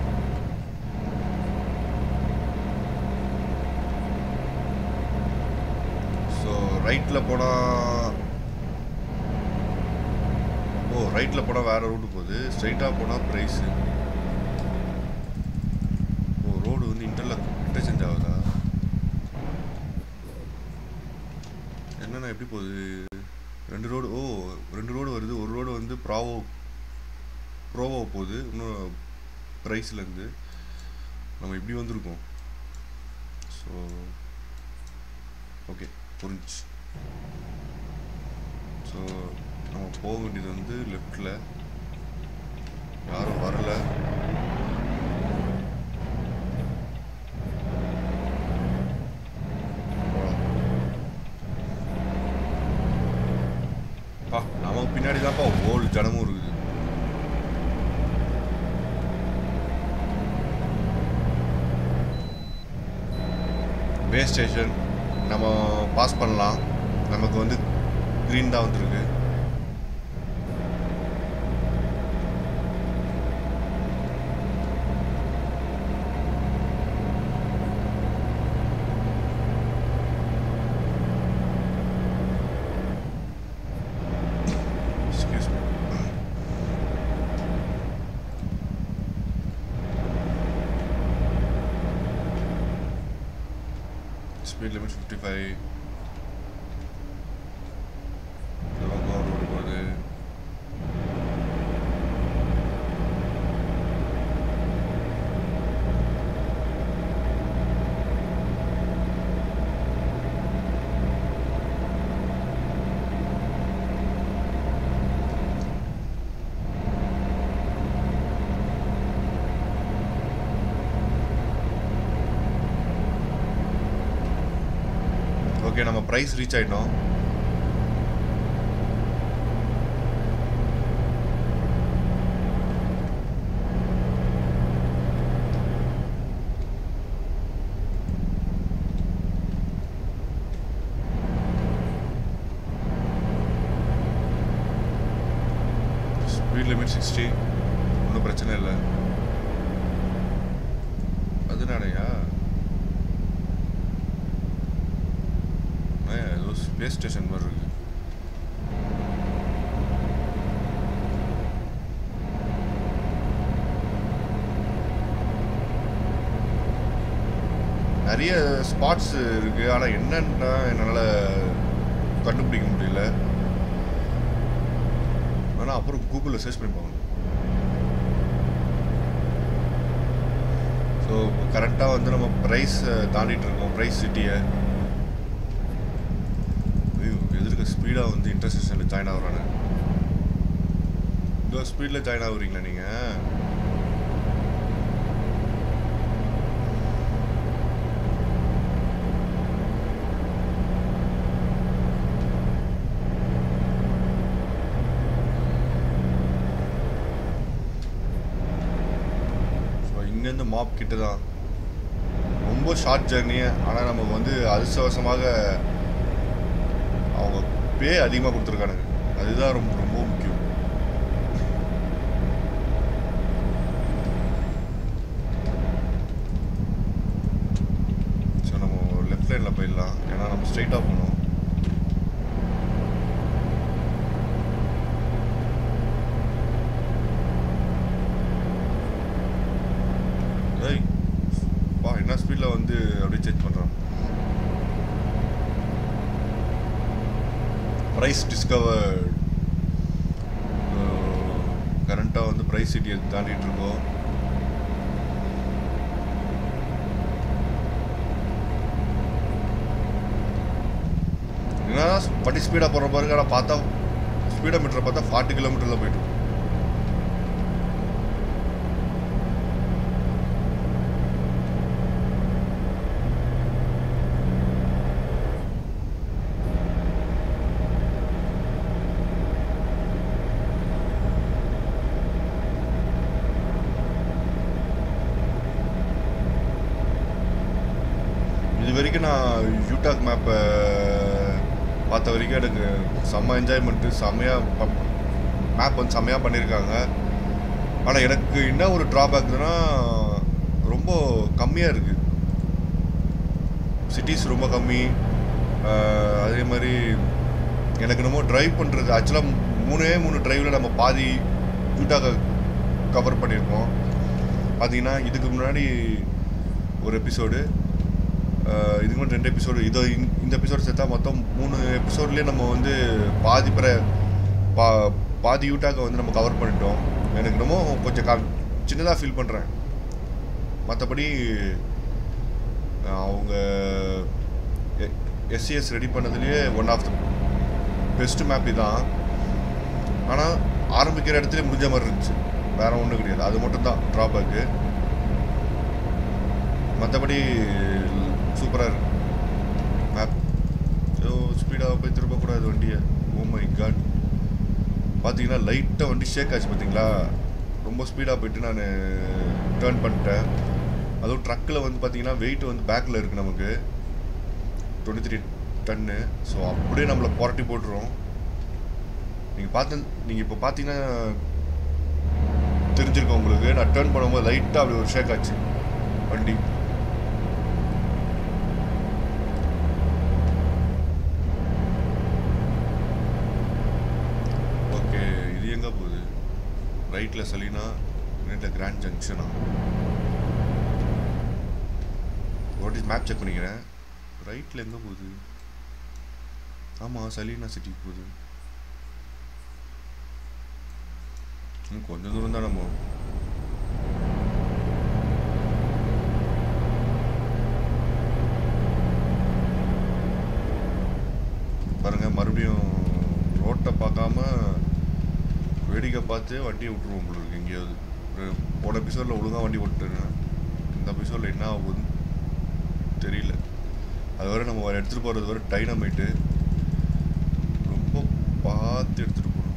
[SPEAKER 1] ஸோ ரைட்டில் போனால் ஓ ரைட்டில் போனால் வேறு ரூட்டு போகுது ஸ்ட்ரைட்டாக போனால் ப்ரைஸு ஓ ரோடு வந்து இன்டர்லாக் இன்டர்சேஞ்ச் ஆகுதா என்னண்ணா எப்படி போகுது ரெண்டு ரோடு ஓ ரெண்டு ரோடு வருது ஒரு ரோடு வந்து ப்ராவோ ப்ரோவோ போகுது இன்னும் ப்ரைஸ்லேருந்து நம்ம இப்படி வந்திருக்கோம் ஸோ ஓகே புரிஞ்சுச்சு ஸோ நம்ம போக வேண்டியது வந்து லெஃப்டில் யாரும் வரல போலாம். பா நமக்கு பின்னாடி தான்ப்பா ஓல்டு ஜனமும் இருக்குது பே ஸ்டேஷன் நம்ம பாஸ் பண்ணலாம் நமக்கு வந்து க்ரீன் தான் வந்திருக்கு Excuse me. Speed limit 55. Sivaganga road போகுது ஓகே நம்ம ப்ரைஸ் ரீச் ஆயிட்டோம் ஸ்பீட் லிமிட் சிக்ஸ்டி ஒன்றும் பிரச்சனை இல்லை அதனாலயா ஆ, ஏதோ ஸ்பேஸ் ஸ்டேஷன் மாதிரி இருக்கு நிறைய ஸ்பாட்ஸ் இருக்கு ஆனால் என்னன்னா என்னால் கண்டுபிடிக்க முடியல ஆனால் அப்புறம் கூகுளில் சர்ச் பண்ணி பார்க்கணும் ஸோ கரெக்டாக வந்து நம்ம ப்ரைஸ் தாண்டிட்டு இருக்கோம் ப்ரைஸ் சிட்டியை ஐயோ எதிர்க்க ஸ்பீடாக வந்து இன்டர்செக்ஷனில் ஜாயின் ஆகுறானு இதோ ஸ்பீடில் ஜாயின் ஆகுறீங்களா நீங்கள் ஸோ இங்கேருந்து மாப் கிட்ட தான் ரொம்ப ஷார்ட் ஜர்னி ஆனால் நமக்கு வந்து அதிர்ஷ்டவசமாக அவங்க பே அதிகமாக கொடுத்துருக்கானுங்க அதுதான் ரொம்ப ரொம்ப முக்கியம் ஸோ நம்ம லெஃப்ட் லைனில் போயிடலாம் ஏன்னா நம்ம ஸ்ட்ரைட்டாக போகணும் ஏய் வா என்ன ஸ்பீடில் வந்து அப்படியே சேஞ்ச் பண்ணுறான் ப்ரைஸ் டிஸ்கவர்ட் கரண்ட்டாக வந்து ப்ரைஸ் சிட்டியை தாண்டிட்டு இருக்கோம் என்னன்னா பட்டி ஸ்பீடாக போகிற பாருங்க ஆனால் பார்த்தா ஸ்பீடோ மீட்டரை பார்த்தா ஃபார்ட்டி கிலோமீட்டரில் போயிட்டு இருக்கு. இது வரைக்கும் நான் யூடாக் மேப்பை பார்த்த வரைக்கும் எனக்கு செம்ம என்ஜாய்மெண்ட்டு செம்மையாக மேப் வந்து செம்மையாக பண்ணியிருக்காங்க ஆனால் எனக்கு என்ன ஒரு ட்ராபேக்னா ரொம்ப கம்மியாக இருக்குது சிட்டிஸ் ரொம்ப கம்மி ஆஹ் அதே மாதிரி எனக்கு என்னமோ டிரைவ் பண்ணுறது ஆக்சுவலாக மூணே மூணு டிரைவில் நம்ம பாதி யூட்டாக கவர் பண்ணியிருக்கோம் பார்த்தீங்கன்னா இதுக்கு முன்னாடி ஒரு எபிசோடு இதுக்கு முன்னாடி ரெண்டு எபிசோடு இதோ இந்த- இந்த எபிசோடு சேர்த்தா மொத்தம் மூணு எபிசோட்லேயே நம்ம வந்து பாதி பிற பா பாதி யூட்டாக வந்து நம்ம கவர் பண்ணிட்டோம் எனக்கு என்னமோ கொஞ்சம் க சின்னதாக ஃபீல் பண்ணுறேன் மற்றபடி அவங்க எஸ்சிஎஸ் ரெடி பண்ணதுலேயே one of the best map இதான் ஆனால் ஆரம்பிக்கிற இடத்துல முடிஞ்ச மாதிரி இருந்துச்சு வேற ஒன்றும் கிடையாது அது மட்டும் தான் ட்ராபேக்கு மற்றபடி சூப்பராக இருக்கு மேப் ஏதோ ஸ்பீடாக போய் திரும்பக்கூடாது வண்டியை ஓ மை காட் பார்த்தீங்கன்னா லைட்டாக வண்டி ஷேக் ஆச்சு பார்த்தீங்களா ரொம்ப ஸ்பீடாக போயிட்டு நான் டேர்ன் பண்ணிட்டேன் அதுவும் ட்ரக்கில் வந்து பார்த்தீங்கன்னா வெயிட் வந்து பேக்கில் இருக்குது நமக்கு டுவெண்ட்டி த்ரீ டன்னு ஸோ அப்படியே நம்மளை புரட்டி போட்டுரும் நீங்கள் பார்த்து நீங்கள் இப்போ பார்த்தீங்கன்னா தெரிஞ்சிருக்கும் உங்களுக்கு நான் டேர்ன் பண்ணும்போது லைட்டாக அப்படி ஒரு ஷேக் ஆச்சு வண்டி ஓகே இது எங்கே போகுது ரைட்டில் சலீனா ரைட்டில் கிராண்ட் ஜங்ஷனா வாட் இஸ் மேப் செக் பண்ணிக்கிறேன் ரைட்டில் எங்கே போகுது ஆமாம் சலீனா சிட்டிக்கு போகுது இன்னும் கொஞ்சம் தூரம் தான் நம்ம பாருங்க மறுபடியும் ரோட்டை பார்க்காம வேடிக்கை பார்த்து வண்டியை விட்டுருவோம் போல இருக்கு எங்கேயாவது ஒரு போன எபிசோடில் ஒழுங்காக வண்டி ஓட்டுறேன் இந்த எபிசோடில் என்ன ஆகுதுன்னு தெரியல அது வரை நம்ம எடுத்துகிட்டு போகிறது வரை டைனமைட்டு ரொம்ப பார்த்து எடுத்துகிட்டு போகணும்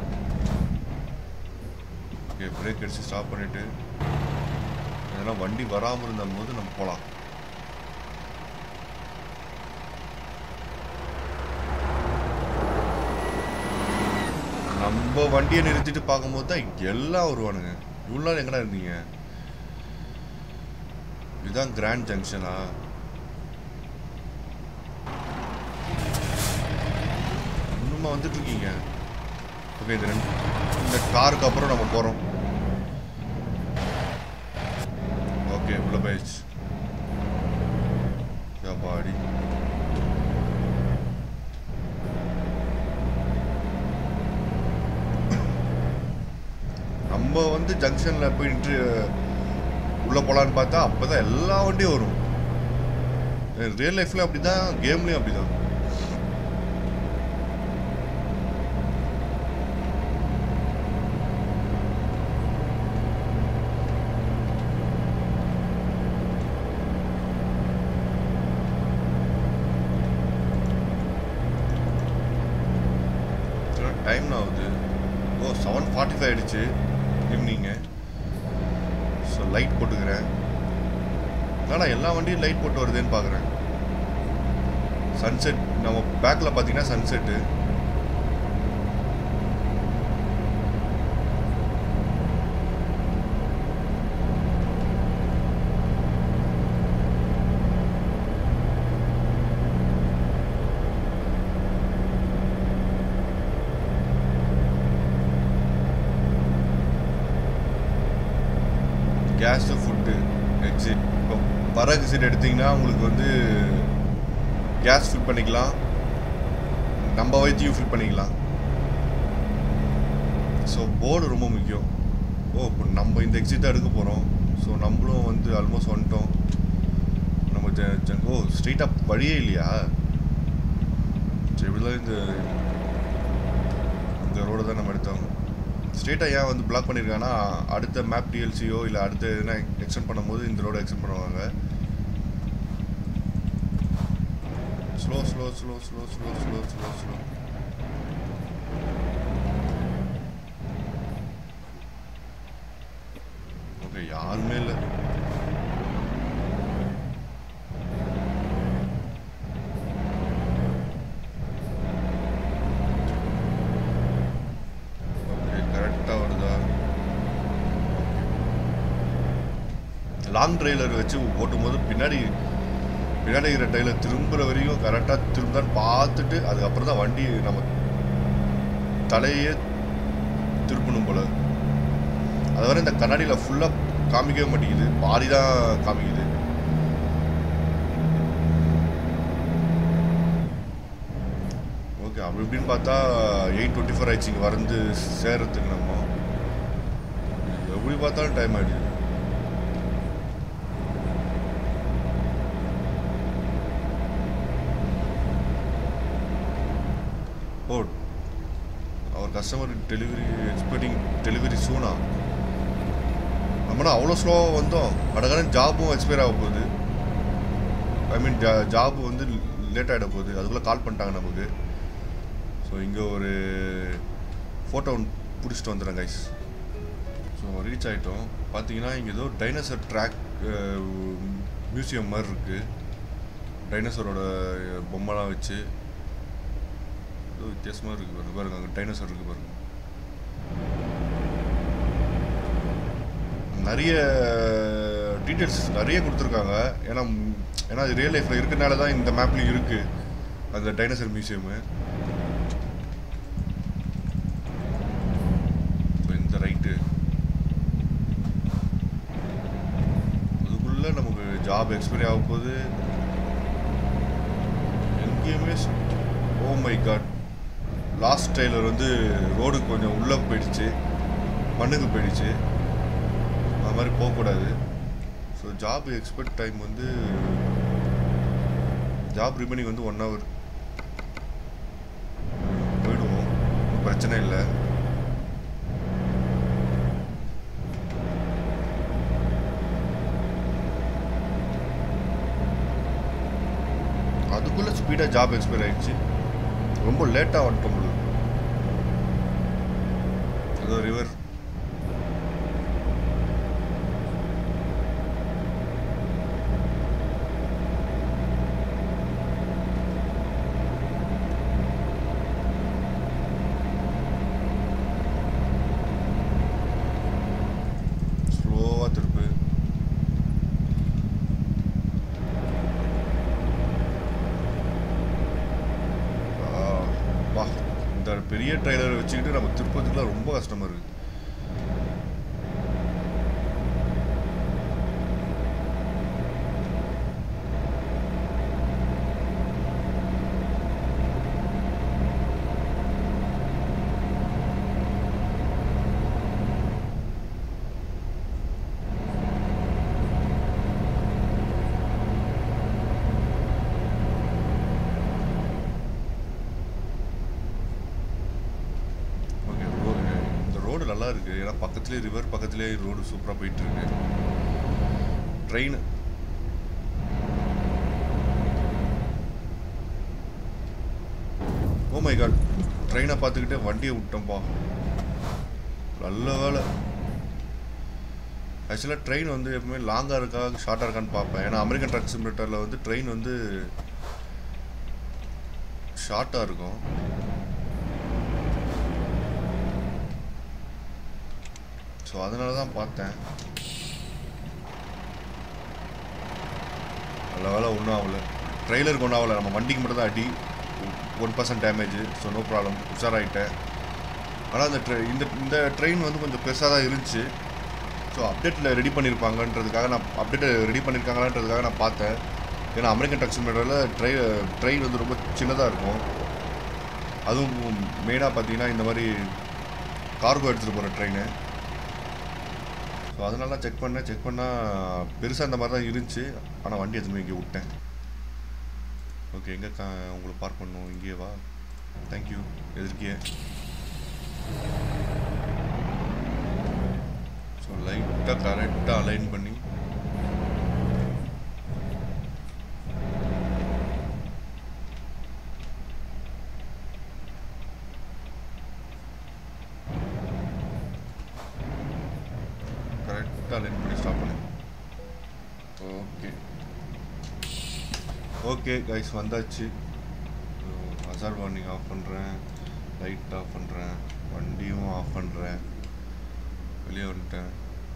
[SPEAKER 1] ஓகே பிரேக் அடித்து ஸ்டாப் பண்ணிவிட்டு இதெல்லாம் வண்டி வராமல் இருந்தபோது நம்ம போகலாம் நம்ம வண்டியை நிறுத்திட்டு பார்க்கும்போது தான் எல்லாம் வருவானுங்க இவ்வளோ நாள் எங்கடா இருந்தீங்க இதுதான் கிராண்ட் ஜங்ஷனா இன்னுமா வந்துட்டு இருக்கீங்க ஓகே இந்த ரெண்டு இந்த காருக்கு அப்புறம் நம்ம போகிறோம் ஓகே உள்ள போயிடுச்சு பாடி வந்து ஜங்ஷனில் போய் நின்று உள்ளே போகலான்னு பார்த்தா அப்போ தான் எல்லா வண்டியும் வரும் ரியல் லைஃப்ல அப்படி தான் கேம்லேயும் அப்படி தான் டைம் ஆகுது ஓ செவன் ஃபார்ட்டி ஃபைவ் ஆயிடுச்சு ஈவினிங்கு ஸோ லைட் போட்டுக்கிறேன் ஆனால் எல்லா வண்டியும் லைட் போட்டு வருதுன்னு பார்க்குறேன் சன்செட் நம்ம பேக்கில் பார்த்தீங்கன்னா சன்செட்டு கேஸு ஃபுட்டு எக்ஸிட் இப்போ வர எக்ஸிட் எடுத்தீங்கன்னா உங்களுக்கு வந்து கேஸ் ஃபில் பண்ணிக்கலாம் நம்ம வயிற்றையும் ஃபில் பண்ணிக்கலாம் ஸோ போர்டு ரொம்ப முக்கியம் ஓ இப்போ நம்ம இந்த எக்ஸிட் எடுக்க போகிறோம் ஸோ நம்மளும் வந்து ஆல்மோஸ்ட் வந்துட்டோம் நம்ம ஜ- ஜ- ஓ ஸ்ட்ரெயிட்டாக வழியே இல்லையா சரி இப்படிதான் இந்த இந்த ரோடு தான் நம்ம எடுத்தோம் ஸ்ட்ரெயிட்டாக ஏன் வந்து பிளாக் பண்ணியிருக்காங்கன்னா அடுத்த மேப் டிஎல்சியோ இல்லை அடுத்த எதுனா எக்ஸ்டெண்ட் பண்ணும்போது இந்த ரோட எக்ஸ்டெண்ட் பண்ணுவாங்க slow slow slow slow slow slow slow slow okay யாருமே இல்லை ஓகே கரெக்டாக வருதா லாங் ட்ரெய்லர் வச்சு ஓட்டும்போது பின்னாடி பின்னாடி இருக்கிற டைலர் திரும்புகிற வரையும் கரெக்டாக திரும்புதான்னு பார்த்துட்டு அதுக்கப்புறம் தான் வண்டி நம்ம தலையே திருப்பணும் போல அது வரை இந்த கண்ணாடியில் ஃபுல்லாக காமிக்கவே மாட்டேங்குது பாதி தான் காமிக்குது ஓகே அப்படி இப்படின்னு பார்த்தா எயிட் டுவெண்ட்டி ஃபோர் ஆயிடுச்சு இங்கே வந்து சேர்றதுக்கு நம்ம எப்படி பார்த்தாலும் டைம் ஆயிடுது oh our customer delivery expecting delivery சூனா நம்மனா அவ்வளோ ஸ்லோவாக வந்தோம் அடகான ஜாபும் எக்ஸ்பயர் ஆக போகுது ஐ மீன் ஜாப் வந்து லேட் ஆகிட போகுது அதுக்குள்ளே கால் பண்ணிட்டாங்க நமக்கு ஸோ இங்கே ஒரு ஃபோட்டோ பிடிச்சிட்டு வந்துடுறேன் கைஸ் ஸோ ரீச் ஆகிட்டோம் பார்த்தீங்கன்னா இங்கே ஏதோ டைனோசர் ட்ராக் மியூசியம் மாதிரி இருக்குது டைனோசரோட பொம்மைலாம் வச்சு ஏதோ வித்தியாசமாக இருக்குது பாருங்க பாருங்க அங்கே டைனோசர் இருக்குது பாருங்க நிறைய டீட்டெயில்ஸ் நிறைய கொடுத்துருக்காங்க ஏன்னா ம், ஏன்னா அது ரியல் லைஃப்பில் இருக்கனால தான் இந்த மேப்லேயும் இருக்குது அந்த டைனோசர் மியூசியமு இப்போ இந்த ரைட்டு அதுக்குள்ளே நமக்கு ஜாப் எக்ஸ்பைரி ஆக போகுது எங்கேயுமே oh my god last trailer வந்து ரோடு கொஞ்சம் உள்ளே போயிடுச்சு மண்ணுக்கு போயிடுச்சு அது மாதிரி போகக்கூடாது ஸோ ஜாப் எக்ஸ்பெக்ட் டைம் வந்து ஜாப் ரிமைனிங் வந்து ஒன் ஹவர் போயிடுவோம் ஒண்ணும் பிரச்சனை இல்லை அதுக்குள்ளே ஸ்பீடாக ஜாப் எக்ஸ்பைர் ஆயிடுச்சு ரொம்ப லேட்டாக வந்துட்டோம் உங்களுக்கு ஏதோ ரிவர் ஸ்லோவாக திருப்பு ஆ, வா இந்த பெரிய ட்ரைலரை வச்சுக்கிட்டு நம்ம திருப்பதிக்குலாம் ரொம்ப கஷ்டமா இருக்கு பக்கத்துலேயே ரிவர் பக்கத்துலேயே ரோடு சூப்பராக போயிட்டுருக்கு ட்ரெயின் ஓ மை காட் ட்ரெயினை பார்த்துக்கிட்டே வண்டியை விட்டோம்ப்பா நல்ல வேலை ஆக்சுவலாக ட்ரெயின் வந்து எப்பவுமே லாங்காக இருக்கா ஷார்ட்டாக இருக்கான்னு பார்ப்பேன் ஏன்னா அமெரிக்கன் ட்ரக் சிமுலேட்டரில் வந்து ட்ரெயின் வந்து ஷார்ட்டாக இருக்கும் ஸோ அதனால தான் பார்த்தேன் நல்ல வேலை ஒன்றும் ஆகல ட்ரெய்லருக்கு ஒன்றும் ஆகல நம்ம வண்டிக்கு மட்டும் தான் அடி one percent damage so no problem உஷாராயிட்டேன் ஆனால் அந்த ட்ரெ இந்த இந்த ட்ரெயின் வந்து கொஞ்சம் பெருசாக தான் இருந்துச்சு ஸோ அப்டேட்டில் ரெடி பண்ணியிருப்பாங்கன்றதுக்காக நான் அப்டேட் ரெடி பண்ணியிருக்காங்களான்றதுக்காக நான் பார்த்தேன் ஏன்னா அமெரிக்கன் ட்ரக் சிமுலேட்டரில் ட்ரை ட்ரெயின் வந்து ரொம்ப சின்னதாக இருக்கும் அதுவும் மெயினாக பார்த்தீங்கன்னா இந்த மாதிரி கார்கோ எடுத்துகிட்டு போகிற ட்ரெயின் ஸோ அதனால தான் செக் பண்ணேன் செக் பண்ணால் பெருசாக இந்த மாதிரி தான் இருந்துச்சு ஆனால் வண்டி எதுவுமே இங்கே விட்டேன் ஓகே எங்கே கா உங்களை பார்க் பண்ணணும் இங்கேயே வா தேங்க்யூ எதிர்க்கியே ஸோ லைட்டாக கரெக்டாக அலைன் பண்ணி கரெக்டாக அலைன் பண்ணி ஸ்டாப் பண்ணு ஓகே ஓகே கைஸ் வந்தாச்சு ஹசார் வார்னிங் ஆஃப் பண்ணுறேன் லைட் ஆஃப் பண்ணுறேன் வண்டியும் ஆஃப் பண்ணுறேன் வெளியே வந்துட்டேன்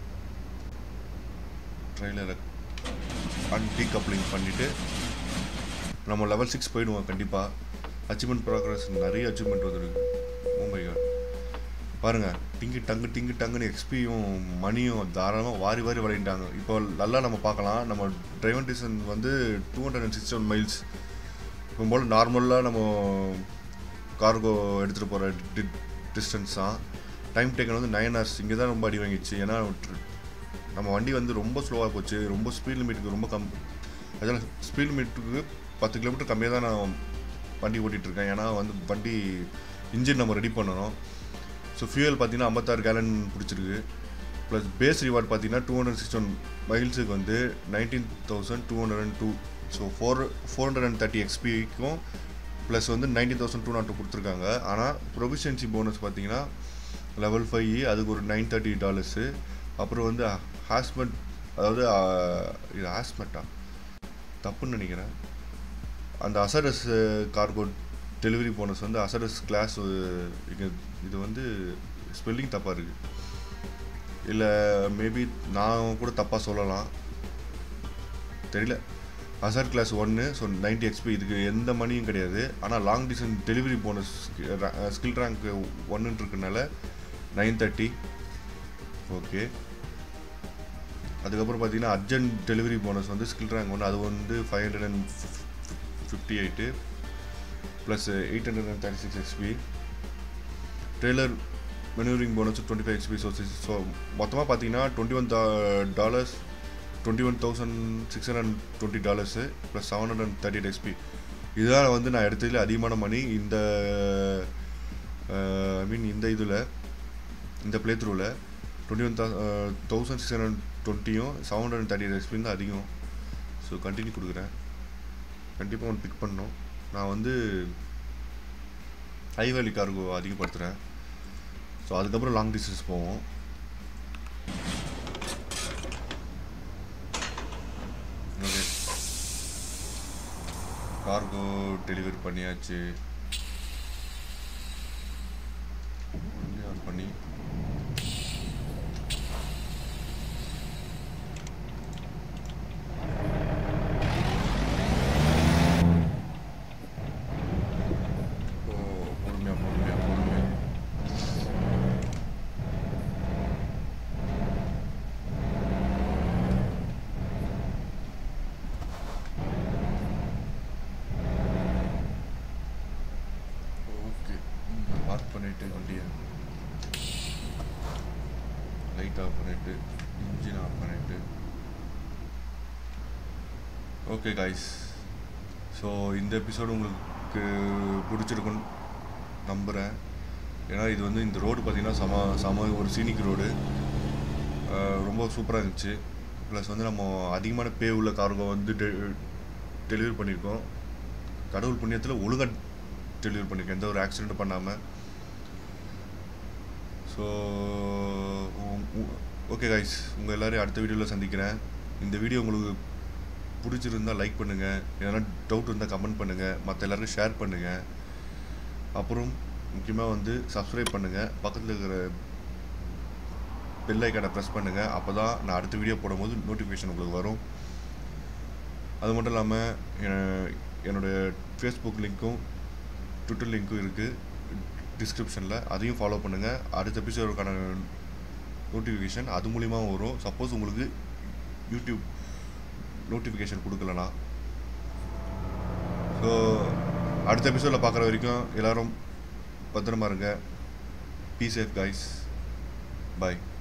[SPEAKER 1] ட்ரெயிலரை அன்டி கப்ளிங் பண்ணிவிட்டு நம்ம லெவல் சிக்ஸ் போயிடுவோம் கண்டிப்பாக அச்சீவ்மெண்ட் ப்ராக்ரஸ் நிறைய அச்சீவ்மெண்ட் வந்துருக்கு மும்பை காட் பாருங்கள் டிங்கு டங்கு டிங்கு டங்குன்னு எக்ஸ்பியும் மணியும் தாராளமாக வாரி வாரி விளையாண்டாங்க இப்போ நல்லா நம்ம பார்க்கலாம் நம்ம டிரைவன் டிசன் வந்து two hundred and sixty one miles இப்போ போல் நார்மலாக நம்ம கார்கோ எடுத்துகிட்டு போகிற டி டிஸ்டன்ஸ் தான் டைம் டேக்கன் வந்து நைன் ஹவர்ஸ் இங்கே தான் ரொம்ப அடி வாங்கிச்சு ஏன்னா நம்ம வண்டி வந்து ரொம்ப ஸ்லோவாக போச்சு ரொம்ப ஸ்பீட் லிமிட்டுக்கு ரொம்ப கம் அதனால் ஸ்பீட் லிமிட்டுக்கு பத்து கிலோமீட்டர் கம்மியாக தான் நான் வண்டி ஓட்டிகிட்ருக்கேன் ஏன்னா வந்து வண்டி இன்ஜின் நம்ம ரெடி பண்ணணும் ஸோ ஃபியூயல் பார்த்தீங்கன்னா ஐம்பத்தாறு கேலன் பிடிச்சிருக்கு ப்ளஸ் பேஸ் ரிவார்ட் பார்த்தீங்கன்னா டூ ஹண்ட்ரட் சிக்ஸ் ஒன் மைல்ஸுக்கு வந்து nineteen thousand two hundred and two so four four hundred and thirty எக்ஸ்பிக்கும் ப்ளஸ் வந்து nineteen thousand two not two கொடுத்துருக்காங்க ஆனால் ப்ரொவிஷன்சி போனஸ் பார்த்தீங்கன்னா லெவல் ஃபைவ் அதுக்கு ஒரு நைன் தேர்ட்டி டாலர்ஸு அப்புறம் வந்து ஹாஸ்மெட் அதாவது இது ஹாஸ்மெட்டா தப்புன்னு நினைக்கிறேன் அந்த அசரஸ் கார்கோ டெலிவரி போனஸ் வந்து அசரஸ் கிளாஸ் இங்கே இது வந்து ஸ்பெல்லிங் தப்பாக இருக்குது இல்லை மேபி நான் கூட தப்பாக சொல்லலாம் தெரியல அசர் கிளாஸ் ஒன்று ஸோ நைன்டி எக்ஸ்பி இதுக்கு எந்த மணியும் கிடையாது ஆனால் long distance delivery bonus skill rank ஒன்றுன்னு இருக்கனால நைன் தேர்ட்டி ஓகே அதுக்கப்புறம் பார்த்தீங்கன்னா அர்ஜென்ட் டெலிவரி போனஸ் வந்து ஸ்கில் ரேங்க் ஒன்று அது வந்து five hundred and fifty eight plus eight hundred and thirty six XP trailer manoeuvring bonus twenty five XP so so மொத்தமாக பார்த்தீங்கன்னா twenty one dollars twenty one thousand six hundred twenty dollars plus seven hundred thirty eight XP இதுதான் வந்து நான் எடுத்ததில் அதிகமான மணி இந்த ஐ மீன் இந்த இதில் இந்த ப்ளே த்ரூவில் twenty one thousand six hundred டுவெண்ட்டியும் seven hundred thirty eight XP தான் அதிகம் ஸோ கண்டினியூ கொடுக்குறேன் கண்டிப்பாக ஒன்று பிக் பண்ணணும் நான் வந்து ஹைவேலி கார்கோ அதிகப்படுத்துகிறேன் ஸோ அதுக்கப்புறம் லாங் டிஸ்டன்ஸ் போவோம் ஓகே கார்கோ டெலிவரி பண்ணியாச்சு ஆன் பண்ணி ஓ பொறுமையா பொறுமையா பொறுமையா ஓகே பார்க் பண்ணிட்டு வண்டியை லைட் ஆஃப் பண்ணிட்டு இன்ஜின் ஆஃப் பண்ணிட்டு ஓகே காய்ஸ் ஸோ இந்த எபிசோடு உங்களுக்கு பிடிச்சிருக்குன்னு நம்புகிறேன் ஏன்னா இது வந்து இந்த ரோடு பார்த்தீங்கன்னா சம சம ஒரு சீனிக் ரோடு ரொம்ப சூப்பராக இருந்துச்சு ப்ளஸ் வந்து நம்ம அதிகமான பே உள்ள கார்கோ வந்து டெலிவரி பண்ணியிருக்கோம் கடவுள் புண்ணியத்தில் ஒழுங்காக டெலிவரி பண்ணியிருக்கோம் எந்த ஒரு ஆக்சிடென்ட்டும் பண்ணாமல் ஸோ ஓகே கைஸ் உங்கள் எல்லோரையும் அடுத்த வீடியோவில் சந்திக்கிறேன் இந்த வீடியோ உங்களுக்கு பிடிச்சிருந்தா லைக் பண்ணுங்கள் எதனா டவுட் இருந்தால் கமெண்ட் பண்ணுங்கள் மற்ற எல்லாருக்கும் ஷேர் பண்ணுங்கள் அப்புறம் முக்கியமாக வந்து சப்ஸ்கிரைப் பண்ணுங்கள் பக்கத்தில் இருக்கிற பெல் ஐக்கானை ப்ரெஸ் பண்ணுங்கள் அப்போ தான் நான் அடுத்த வீடியோ போடும்போது நோட்டிஃபிகேஷன் உங்களுக்கு வரும் அது மட்டும் இல்லாமல் என்னுடைய ஃபேஸ்புக் லிங்க்கும் ட்விட்டர் லிங்க்கும் இருக்குது டிஸ்கிரிப்ஷனில் அதையும் ஃபாலோ பண்ணுங்கள் அடுத்த எபிசோடுக்கான நோட்டிஃபிகேஷன் அது மூலியமாக வரும் சப்போஸ் உங்களுக்கு யூடியூப் நோட்டிஃபிகேஷன் கொடுக்கலனா ஸோ அடுத்த எபிசோடில் பார்க்குற வரைக்கும் எல்லோரும் பத்திரமா இருங்க பி சேஃப் கைஸ் பாய்